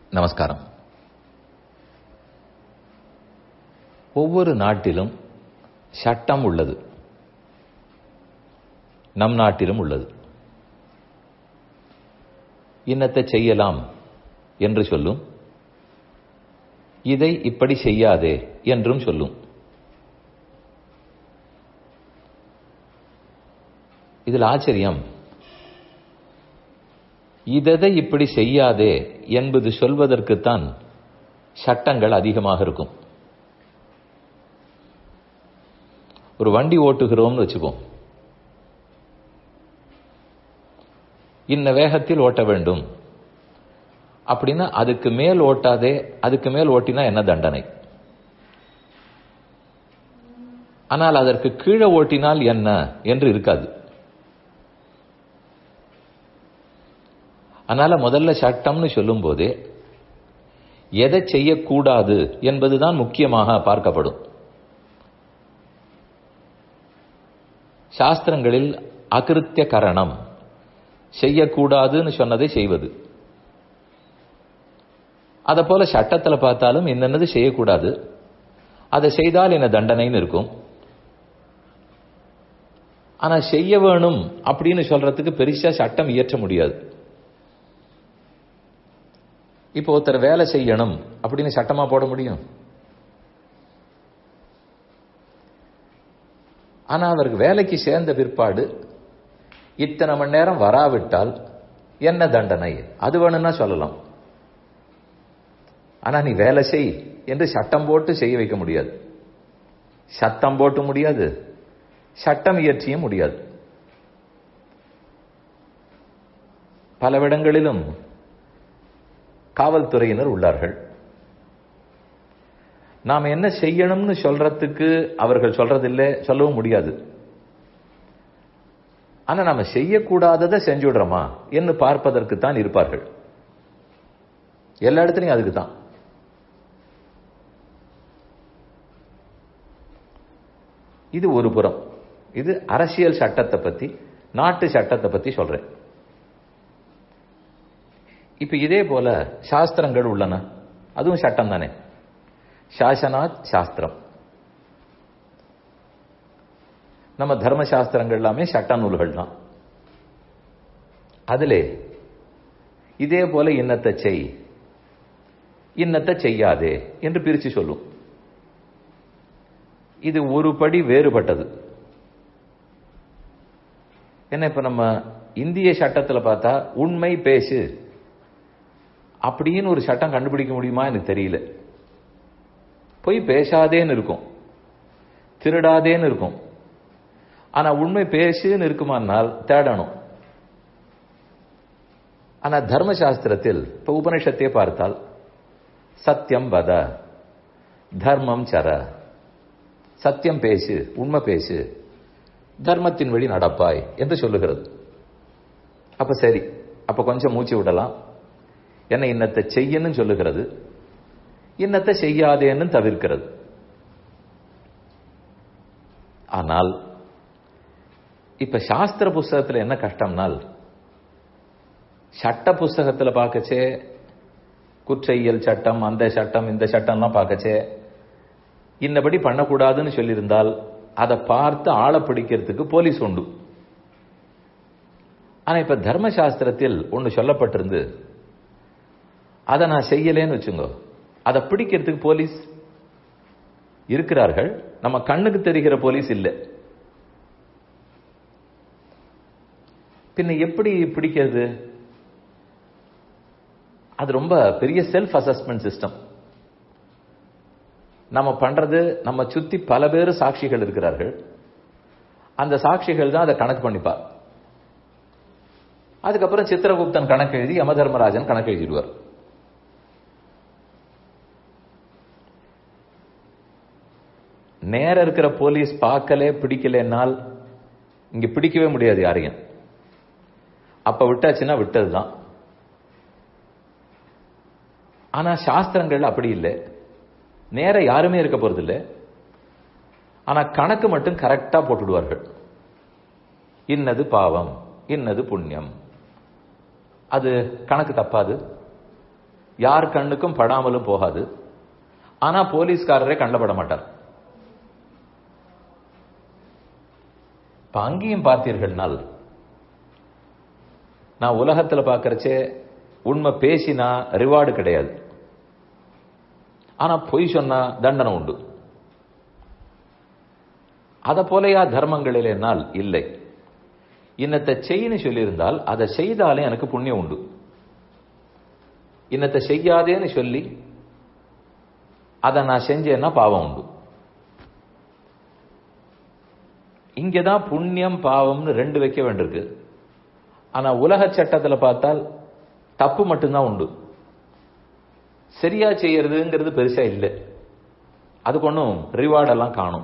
நமஸ்காரம் ஒவ்வொரு நாட்டிலும் சட்டம் உள்ளது நம் நாட்டிலும் உள்ளது இன்னத்தை செய்யலாம் என்று சொல்லும் இதை இப்படி செய்யாதே என்றும் சொல்லும் இதில் ஆச்சரியம் இததை இப்படி செய்யாதே என்பது சொல்வதற்குத்தான் சட்டங்கள் அதிகமாக இருக்கும் ஒரு வண்டி ஓட்டுகிறோம்னு வச்சுப்போம் இன்ன வேகத்தில் ஓட்ட வேண்டும் அப்படின்னா அதுக்கு மேல் ஓட்டாதே அதுக்கு மேல் ஓட்டினா என்ன தண்டனை ஆனால் அதற்கு கீழே ஓட்டினால் என்ன என்று இருக்காது அதனால முதல்ல சட்டம்னு சொல்லும் போதே எதை செய்யக்கூடாது என்பதுதான் முக்கியமாக பார்க்கப்படும் சாஸ்திரங்களில் அகிருத்திய கரணம் செய்யக்கூடாதுன்னு சொன்னதை செய்வது அதை போல சட்டத்தில் பார்த்தாலும் என்னென்னது செய்யக்கூடாது அதை செய்தால் என்ன தண்டனைன்னு இருக்கும் ஆனா செய்ய வேணும் அப்படின்னு சொல்றதுக்கு பெருசா சட்டம் இயற்ற முடியாது இப்போ ஒருத்தர் வேலை செய்யணும் அப்படின்னு சட்டமா போட முடியும் ஆனா அவருக்கு வேலைக்கு சேர்ந்த பிற்பாடு இத்தனை மணி நேரம் வராவிட்டால் என்ன தண்டனை அது வேணும்னா சொல்லலாம் ஆனா நீ வேலை செய் என்று சட்டம் போட்டு செய்ய வைக்க முடியாது சட்டம் போட்டு முடியாது சட்டம் இயற்றியும் முடியாது பலவிடங்களிலும் காவல்துறையினர் உள்ளார்கள் நாம் என்ன செய்யணும்னு சொல்றதுக்கு அவர்கள் சொல்றதில்லை சொல்லவும் முடியாது ஆனா நம்ம செய்யக்கூடாததை செஞ்சு விடுறோமா என்று பார்ப்பதற்கு தான் இருப்பார்கள் எல்லா இடத்துலையும் அதுக்கு தான் இது ஒரு புறம் இது அரசியல் சட்டத்தை பத்தி நாட்டு சட்டத்தை பத்தி சொல்றேன் இப்ப இதே போல சாஸ்திரங்கள் உள்ளன அதுவும் சட்டம் தானே சாசனாத் சாஸ்திரம் நம்ம தர்ம சாஸ்திரங்கள் எல்லாமே சட்ட நூல்கள் தான் அதிலே இதே போல இன்னத்தை செய் இன்னத்தை செய்யாதே என்று பிரிச்சு சொல்லும் இது ஒரு படி வேறுபட்டது என்ன இப்ப நம்ம இந்திய சட்டத்தில் பார்த்தா உண்மை பேசு அப்படின்னு ஒரு சட்டம் கண்டுபிடிக்க முடியுமா எனக்கு தெரியல பொய் பேசாதேன்னு இருக்கும் திருடாதேன்னு இருக்கும் ஆனா உண்மை பேசுன்னு இருக்குமானால் தேடணும் ஆனா தர்மசாஸ்திரத்தில் இப்ப உபனிஷத்தையே பார்த்தால் சத்தியம் வத தர்மம் சர சத்தியம் பேசு உண்மை பேசு தர்மத்தின் வழி நடப்பாய் என்று சொல்லுகிறது அப்ப சரி அப்ப கொஞ்சம் மூச்சு விடலாம் என்ன இன்னத்தை செய்யன்னு சொல்லுகிறது இன்னத்தை செய்யாதேன்னு தவிர்க்கிறது ஆனால் இப்ப சாஸ்திர புஸ்தகத்தில் என்ன கஷ்டம்னால் சட்ட புஸ்தகத்தில் பார்க்கச்சே குற்றையியல் சட்டம் அந்த சட்டம் இந்த சட்டம்லாம் பார்க்கச்சே இன்னபடி பண்ணக்கூடாதுன்னு சொல்லியிருந்தால் அதை பார்த்து ஆளை பிடிக்கிறதுக்கு போலீஸ் உண்டு ஆனா இப்ப தர்மசாஸ்திரத்தில் ஒன்று சொல்லப்பட்டிருந்து அதை நான் செய்யலேன்னு வச்சுங்க அதை பிடிக்கிறதுக்கு போலீஸ் இருக்கிறார்கள் நம்ம கண்ணுக்கு தெரிகிற போலீஸ் இல்லை பின்ன எப்படி பிடிக்கிறது அது ரொம்ப பெரிய செல்ஃப் அசஸ்மெண்ட் சிஸ்டம் நம்ம பண்றது நம்ம சுத்தி பல பேர் சாட்சிகள் இருக்கிறார்கள் அந்த சாட்சிகள் தான் அதை கணக்கு பண்ணிப்பா அதுக்கப்புறம் சித்திரகுப்தன் கணக்கு எழுதி யமதர்மராஜன் கணக்கு எழுதிடுவார் நேர இருக்கிற போலீஸ் பார்க்கலே பிடிக்கலனால் இங்க பிடிக்கவே முடியாது யாரையும் அப்ப விட்டாச்சுன்னா விட்டதுதான் ஆனா சாஸ்திரங்கள் அப்படி இல்லை நேர யாருமே இருக்க போறது இல்லை ஆனா கணக்கு மட்டும் கரெக்டா போட்டுடுவார்கள் இன்னது பாவம் இன்னது புண்ணியம் அது கணக்கு தப்பாது யார் கண்ணுக்கும் படாமலும் போகாது ஆனா போலீஸ்காரரே கண்டப்பட மாட்டார் இப்ப அங்கேயும் பார்த்தீர்கள்னால் நான் உலகத்துல பார்க்கறச்சே உண்மை பேசினா ரிவார்டு கிடையாது ஆனா பொய் சொன்னா தண்டனை உண்டு அத போலயா தர்மங்களில் என்னால் இல்லை இன்னத்தை செய்யன்னு சொல்லியிருந்தால் அதை செய்தாலே எனக்கு புண்ணியம் உண்டு இன்னத்தை செய்யாதேன்னு சொல்லி அதை நான் செஞ்சேன்னா பாவம் உண்டு இங்கதான் புண்ணியம் பாவம்னு ரெண்டு வைக்க வேண்டியிருக்கு ஆனா உலக சட்டத்துல பார்த்தால் தப்பு மட்டும்தான் உண்டு சரியா செய்யறதுங்கிறது பெருசா இல்லை அதுக்கு ஒன்றும் ரிவார்டெல்லாம் காணும்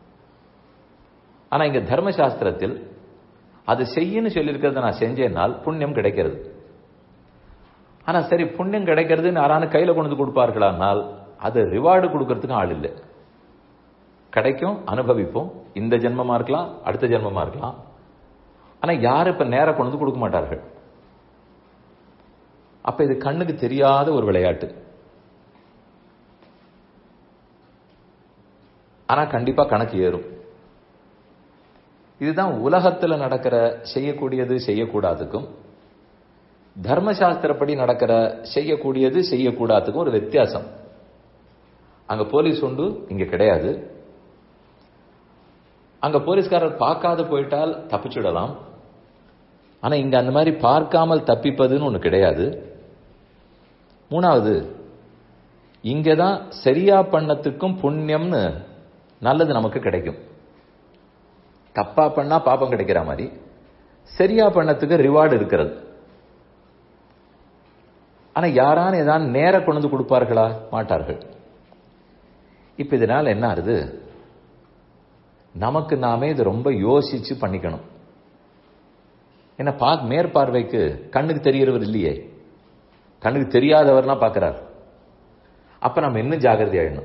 ஆனா இங்க தர்மசாஸ்திரத்தில் அது செய்யன்னு சொல்லியிருக்கிறத நான் செஞ்சேனால் புண்ணியம் கிடைக்கிறது ஆனா சரி புண்ணியம் கிடைக்கிறதுன்னு யாரானு கையில கொண்டு வந்து கொடுப்பார்களானால் அது ரிவார்டு கொடுக்கறதுக்கு ஆள் இல்லை கிடைக்கும் அனுபவிப்போம் இந்த ஜென்மமா இருக்கலாம் அடுத்த ஜென்மமா இருக்கலாம் ஆனா யாரும் இப்ப நேரம் கொண்டு வந்து கொடுக்க மாட்டார்கள் அப்ப இது கண்ணுக்கு தெரியாத ஒரு விளையாட்டு ஆனா கண்டிப்பா கணக்கு ஏறும் இதுதான் உலகத்துல நடக்கிற செய்யக்கூடியது செய்யக்கூடாதுக்கும் தர்மசாஸ்திரப்படி நடக்கிற செய்யக்கூடியது செய்யக்கூடாதுக்கும் ஒரு வித்தியாசம் அங்க போலீஸ் உண்டு இங்க கிடையாது அங்க போலீஸ்காரர் பார்க்காத போயிட்டால் தப்பிச்சுடலாம் ஆனா இங்க அந்த மாதிரி பார்க்காமல் தப்பிப்பதுன்னு ஒண்ணு கிடையாது மூணாவது இங்கதான் சரியா பண்ணத்துக்கும் புண்ணியம்னு நல்லது நமக்கு கிடைக்கும் தப்பா பண்ணா பாப்பம் கிடைக்கிற மாதிரி சரியா பண்ணத்துக்கு ரிவார்டு இருக்கிறது ஆனா யாரான ஏதாவது நேர கொண்டு வந்து கொடுப்பார்களா மாட்டார்கள் இப்ப இதனால என்ன ஆகுது நமக்கு நாமே இது ரொம்ப யோசிச்சு பண்ணிக்கணும் ஏன்னா பா மேற்பார்வைக்கு கண்ணுக்கு தெரியறவர் இல்லையே கண்ணுக்கு தெரியாதவர்லாம் பார்க்கிறார் அப்ப நம்ம இன்னும் ஜாகிரதை ஆயிடணும்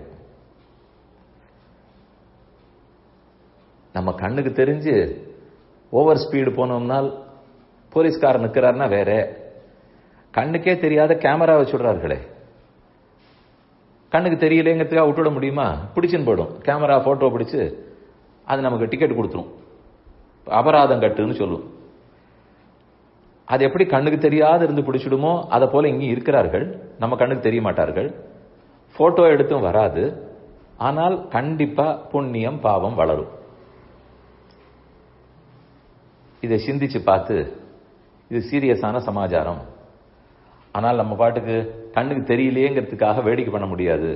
நம்ம கண்ணுக்கு தெரிஞ்சு ஓவர் ஸ்பீடு போனோம்னால் போலீஸ்காரர் நிற்கிறாருன்னா வேற கண்ணுக்கே தெரியாத கேமரா வச்சுடுறார்களே கண்ணுக்கு தெரியலேங்கிறதுக்காக விட்டுவிட முடியுமா பிடிச்சுன்னு போயிடும் கேமரா போட்டோ பிடிச்சு அது நமக்கு டிக்கெட் கொடுத்துரும் அபராதம் கட்டுன்னு சொல்லும் அது எப்படி கண்ணுக்கு தெரியாத இருந்து பிடிச்சிடுமோ அதை போல இங்கே இருக்கிறார்கள் நம்ம கண்ணுக்கு தெரிய மாட்டார்கள் போட்டோ எடுத்தும் வராது ஆனால் கண்டிப்பா புண்ணியம் பாவம் வளரும் இதை சிந்திச்சு பார்த்து இது சீரியஸான சமாச்சாரம் ஆனால் நம்ம பாட்டுக்கு கண்ணுக்கு தெரியலையேங்கிறதுக்காக வேடிக்கை பண்ண முடியாது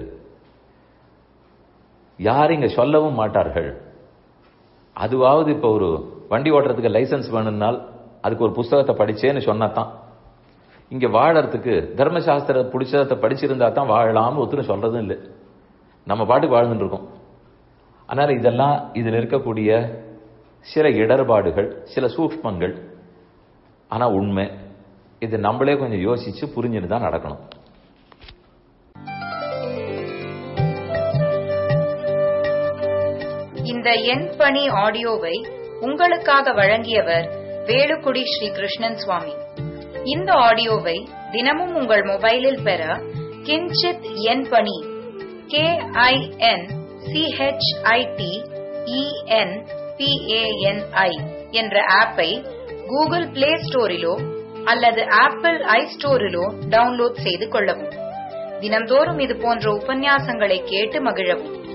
யாரும் இங்க சொல்லவும் மாட்டார்கள் அதுவாவது இப்ப ஒரு வண்டி ஓட்டுறதுக்கு லைசன்ஸ் வேணும்னால் அதுக்கு ஒரு புஸ்தகத்தை படிச்சேன்னு சொன்னாதான் இங்க வாழறதுக்கு தர்மசாஸ்திர புடிச்சதத்தை படிச்சிருந்தா தான் வாழலாம்னு ஒத்துன்னு சொல்றதும் இல்லை நம்ம பாட்டுக்கு வாழ்ந்துட்டு இருக்கோம் அதனால இதெல்லாம் இதில் இருக்கக்கூடிய சில இடர்பாடுகள் சில சூக்மங்கள் ஆனா உண்மை இது நம்மளே கொஞ்சம் யோசிச்சு புரிஞ்சுன்னு தான் நடக்கணும் இந்த எண் பணி ஆடியோவை உங்களுக்காக வழங்கியவர் வேலுக்குடி ஸ்ரீ கிருஷ்ணன் சுவாமி இந்த ஆடியோவை தினமும் உங்கள் மொபைலில் பெற கிஞ்சித் எண் பணி கே ஐ என் சிஹெச்ஐடி இஎன் பிஏஎன்ஐ என்ற ஆப்பை கூகுள் பிளே ஸ்டோரிலோ அல்லது ஆப்பிள் ஐ ஸ்டோரிலோ டவுன்லோட் செய்து கொள்ளவும் தினம்தோறும் இது போன்ற உபன்யாசங்களை கேட்டு மகிழவும்